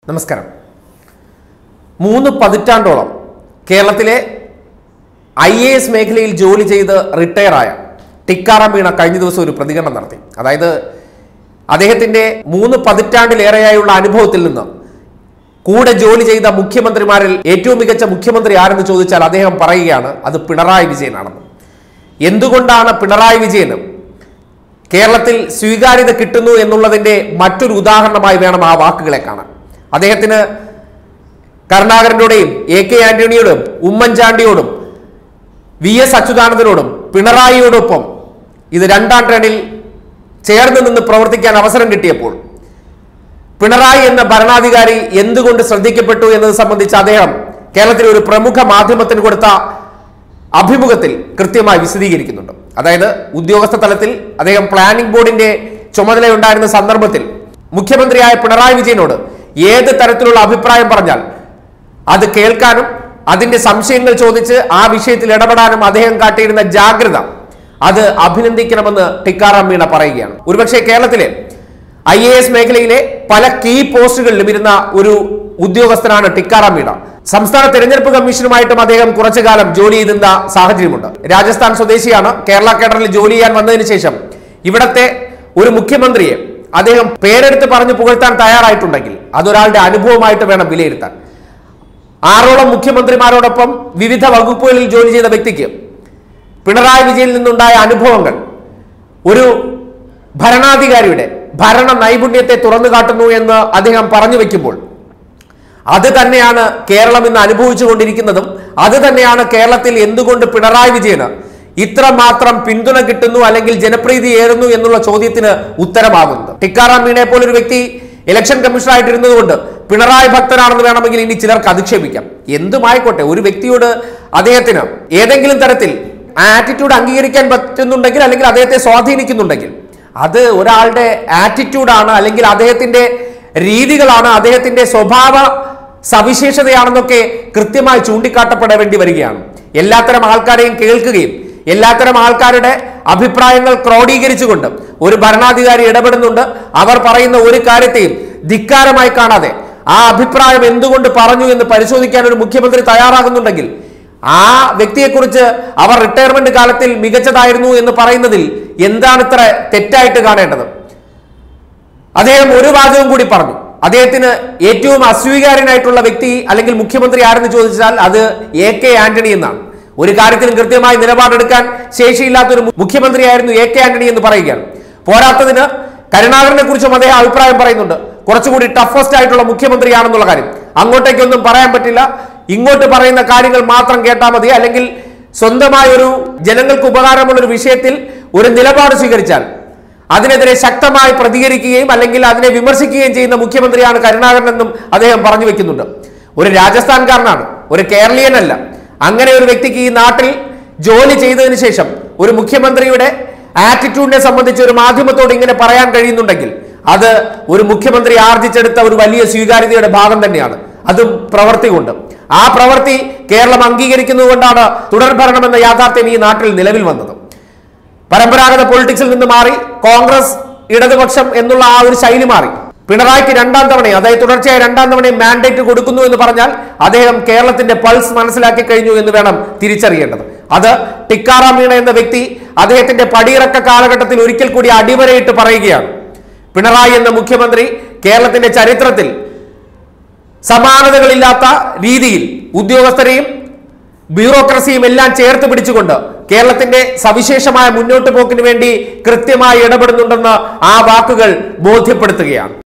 നമസ്കാരം മൂന്ന് പതിറ്റാണ്ടോളം കേരളത്തിലെ ഐ എ എസ് മേഖലയിൽ ജോലി ചെയ്ത് റിട്ടയറായ ടിക്കാറാം വീണ കഴിഞ്ഞ ദിവസം ഒരു പ്രതികരണം നടത്തി അതായത് അദ്ദേഹത്തിന്റെ മൂന്ന് പതിറ്റാണ്ടിലേറെയായുള്ള അനുഭവത്തിൽ നിന്ന് കൂടെ ജോലി ചെയ്ത മുഖ്യമന്ത്രിമാരിൽ ഏറ്റവും മികച്ച മുഖ്യമന്ത്രി ആരെന്ന് ചോദിച്ചാൽ അദ്ദേഹം പറയുകയാണ് അത് പിണറായി വിജയനാണെന്ന് എന്തുകൊണ്ടാണ് പിണറായി വിജയന് കേരളത്തിൽ സ്വീകാര്യത കിട്ടുന്നു എന്നുള്ളതിന്റെ മറ്റൊരു ഉദാഹരണമായി വേണം ആ വാക്കുകളെ കാണാൻ അദ്ദേഹത്തിന് കരുണാകരനോടെയും എ കെ ആന്റണിയോടും ഉമ്മൻചാണ്ടിയോടും വി എസ് അച്യുതാനന്ദനോടും പിണറായിയോടൊപ്പം ഇത് രണ്ടാം ട്രെയിനിൽ ചേർന്ന് നിന്ന് പ്രവർത്തിക്കാൻ അവസരം കിട്ടിയപ്പോൾ പിണറായി എന്ന ഭരണാധികാരി എന്തുകൊണ്ട് ശ്രദ്ധിക്കപ്പെട്ടു എന്നത് സംബന്ധിച്ച് അദ്ദേഹം കേരളത്തിലെ ഒരു പ്രമുഖ മാധ്യമത്തിന് കൊടുത്ത അഭിമുഖത്തിൽ കൃത്യമായി വിശദീകരിക്കുന്നുണ്ട് അതായത് ഉദ്യോഗസ്ഥ തലത്തിൽ അദ്ദേഹം പ്ലാനിംഗ് ബോർഡിന്റെ ചുമതലയുണ്ടായിരുന്ന സന്ദർഭത്തിൽ മുഖ്യമന്ത്രിയായ പിണറായി വിജയനോട് ഏത് തരത്തിലുള്ള അഭിപ്രായം പറഞ്ഞാൽ അത് കേൾക്കാനും അതിന്റെ സംശയങ്ങൾ ചോദിച്ച് ആ വിഷയത്തിൽ ഇടപെടാനും അദ്ദേഹം കാട്ടിയിരുന്ന ജാഗ്രത അത് അഭിനന്ദിക്കണമെന്ന് ടിക്കാറാം മീണ പറയുകയാണ് ഒരുപക്ഷെ കേരളത്തിലെ ഐ എ എസ് മേഖലയിലെ പല കീ പോസ്റ്റുകളിലും ഇരുന്ന ഒരു ഉദ്യോഗസ്ഥനാണ് ടിക്കാറാം മീണ സംസ്ഥാന തെരഞ്ഞെടുപ്പ് കമ്മീഷനുമായിട്ടും അദ്ദേഹം കുറച്ചു കാലം ജോലി ചെയ്തിരുന്ന സാഹചര്യമുണ്ട് രാജസ്ഥാൻ സ്വദേശിയാണ് കേരള കേഡറിൽ ജോലി ചെയ്യാൻ വന്നതിന് ശേഷം ഇവിടത്തെ ഒരു മുഖ്യമന്ത്രിയെ അദ്ദേഹം പേരെടുത്ത് പറഞ്ഞു പുകഴ്ത്താൻ തയ്യാറായിട്ടുണ്ടെങ്കിൽ അതൊരാളുടെ അനുഭവമായിട്ട് വേണം വിലയിരുത്താൻ ആറോളം മുഖ്യമന്ത്രിമാരോടൊപ്പം വിവിധ വകുപ്പുകളിൽ ജോലി ചെയ്ത വ്യക്തിക്ക് പിണറായി വിജയനിൽ നിന്നുണ്ടായ അനുഭവങ്ങൾ ഒരു ഭരണാധികാരിയുടെ ഭരണ നൈപുണ്യത്തെ തുറന്നു കാട്ടുന്നു എന്ന് അദ്ദേഹം പറഞ്ഞു വെക്കുമ്പോൾ അത് തന്നെയാണ് കേരളം ഇന്ന് അനുഭവിച്ചുകൊണ്ടിരിക്കുന്നതും അത് തന്നെയാണ് കേരളത്തിൽ എന്തുകൊണ്ട് പിണറായി വിജയന് ഇത്രമാത്രം പിന്തുണ കിട്ടുന്നു അല്ലെങ്കിൽ ജനപ്രീതി ഏറുന്നു എന്നുള്ള ചോദ്യത്തിന് ഉത്തരമാകുന്നത് ടിക്കാറാം മീണയെ പോലൊരു വ്യക്തി ഇലക്ഷൻ കമ്മീഷണറായിട്ടിരുന്നത് കൊണ്ട് പിണറായി ഭക്തനാണെന്ന് വേണമെങ്കിൽ ഇനി ചിലർക്ക് അധിക്ഷേപിക്കാം എന്തുമായിക്കോട്ടെ ഒരു വ്യക്തിയോട് അദ്ദേഹത്തിന് ഏതെങ്കിലും തരത്തിൽ ആറ്റിറ്റ്യൂഡ് അംഗീകരിക്കാൻ പറ്റുന്നുണ്ടെങ്കിൽ അല്ലെങ്കിൽ അദ്ദേഹത്തെ സ്വാധീനിക്കുന്നുണ്ടെങ്കിൽ അത് ഒരാളുടെ ആറ്റിറ്റ്യൂഡാണ് അല്ലെങ്കിൽ അദ്ദേഹത്തിന്റെ രീതികളാണ് അദ്ദേഹത്തിന്റെ സ്വഭാവ സവിശേഷതയാണെന്നൊക്കെ കൃത്യമായി ചൂണ്ടിക്കാട്ടപ്പെട വേണ്ടി വരികയാണ് എല്ലാത്തരം ആൾക്കാരെയും കേൾക്കുകയും എല്ലാത്തരം ആൾക്കാരുടെ അഭിപ്രായങ്ങൾ ക്രോഡീകരിച്ചുകൊണ്ട് ഒരു ഭരണാധികാരി ഇടപെടുന്നുണ്ട് അവർ പറയുന്ന ഒരു കാര്യത്തെയും ധിക്കാരമായി കാണാതെ ആ അഭിപ്രായം എന്തുകൊണ്ട് പറഞ്ഞു എന്ന് പരിശോധിക്കാൻ ഒരു മുഖ്യമന്ത്രി തയ്യാറാകുന്നുണ്ടെങ്കിൽ ആ വ്യക്തിയെക്കുറിച്ച് അവർ റിട്ടയർമെന്റ് കാലത്തിൽ മികച്ചതായിരുന്നു എന്ന് പറയുന്നതിൽ എന്താണ് ഇത്ര തെറ്റായിട്ട് കാണേണ്ടത് അദ്ദേഹം ഒരു വാചകം കൂടി പറഞ്ഞു അദ്ദേഹത്തിന് ഏറ്റവും അസ്വീകാര്യനായിട്ടുള്ള വ്യക്തി അല്ലെങ്കിൽ മുഖ്യമന്ത്രി ആരെന്ന് ചോദിച്ചാൽ അത് എ കെ ആന്റണി എന്നാണ് ഒരു കാര്യത്തിലും കൃത്യമായി നിലപാടെടുക്കാൻ ശേഷിയില്ലാത്ത ഒരു മുഖ്യമന്ത്രിയായിരുന്നു എ കെ ആന്റണി എന്ന് പറയുകയാണ് പോരാത്തതിന് കരുണാകരനെ കുറിച്ചും അദ്ദേഹം അഭിപ്രായം പറയുന്നുണ്ട് കുറച്ചുകൂടി ടഫസ്റ്റ് ആയിട്ടുള്ള മുഖ്യമന്ത്രിയാണെന്നുള്ള കാര്യം അങ്ങോട്ടേക്കൊന്നും പറയാൻ പറ്റില്ല ഇങ്ങോട്ട് പറയുന്ന കാര്യങ്ങൾ മാത്രം കേട്ടാൽ മതി അല്ലെങ്കിൽ സ്വന്തമായ ഒരു ജനങ്ങൾക്ക് ഉപകാരമുള്ള ഒരു വിഷയത്തിൽ ഒരു നിലപാട് സ്വീകരിച്ചാൽ അതിനെതിരെ ശക്തമായി പ്രതികരിക്കുകയും അല്ലെങ്കിൽ അതിനെ വിമർശിക്കുകയും ചെയ്യുന്ന മുഖ്യമന്ത്രിയാണ് കരുണാകരൻ എന്നും അദ്ദേഹം പറഞ്ഞു വെക്കുന്നുണ്ട് ഒരു രാജസ്ഥാൻകാരനാണ് ഒരു കേരളീയനല്ല അങ്ങനെ ഒരു വ്യക്തിക്ക് ഈ നാട്ടിൽ ജോലി ചെയ്തതിന് ശേഷം ഒരു മുഖ്യമന്ത്രിയുടെ ആറ്റിറ്റ്യൂഡിനെ സംബന്ധിച്ച് ഒരു മാധ്യമത്തോട് ഇങ്ങനെ പറയാൻ കഴിയുന്നുണ്ടെങ്കിൽ അത് ഒരു മുഖ്യമന്ത്രി ആർജിച്ചെടുത്ത ഒരു വലിയ സ്വീകാര്യതയുടെ ഭാഗം തന്നെയാണ് അതും പ്രവൃത്തി കൊണ്ട് ആ പ്രവൃത്തി കേരളം അംഗീകരിക്കുന്നതുകൊണ്ടാണ് തുടർഭരണം എന്ന യാഥാർത്ഥ്യം ഈ നാട്ടിൽ നിലവിൽ വന്നത് പരമ്പരാഗത പൊളിറ്റിക്സിൽ നിന്ന് മാറി കോൺഗ്രസ് ഇടതുപക്ഷം എന്നുള്ള ആ ഒരു ശൈലി മാറി പിണറായിക്ക് രണ്ടാം തവണയും അതായത് തുടർച്ചയായ രണ്ടാം തവണയും മാൻഡേറ്റ് കൊടുക്കുന്നു എന്ന് പറഞ്ഞാൽ അദ്ദേഹം കേരളത്തിന്റെ പൾസ് മനസ്സിലാക്കി കഴിഞ്ഞു എന്ന് വേണം തിരിച്ചറിയേണ്ടത് അത് ടിക്കാറാം മീണ എന്ന വ്യക്തി അദ്ദേഹത്തിന്റെ പടിയിറക്ക കാലഘട്ടത്തിൽ ഒരിക്കൽ കൂടി അടിവരയിട്ട് പറയുകയാണ് പിണറായി എന്ന മുഖ്യമന്ത്രി കേരളത്തിന്റെ ചരിത്രത്തിൽ സമാനതകളില്ലാത്ത രീതിയിൽ ഉദ്യോഗസ്ഥരെയും ബ്യൂറോക്രസിയും എല്ലാം ചേർത്ത് പിടിച്ചുകൊണ്ട് കേരളത്തിന്റെ സവിശേഷമായ മുന്നോട്ട് പോക്കിന് വേണ്ടി കൃത്യമായി ഇടപെടുന്നുണ്ടെന്ന് ആ വാക്കുകൾ ബോധ്യപ്പെടുത്തുകയാണ്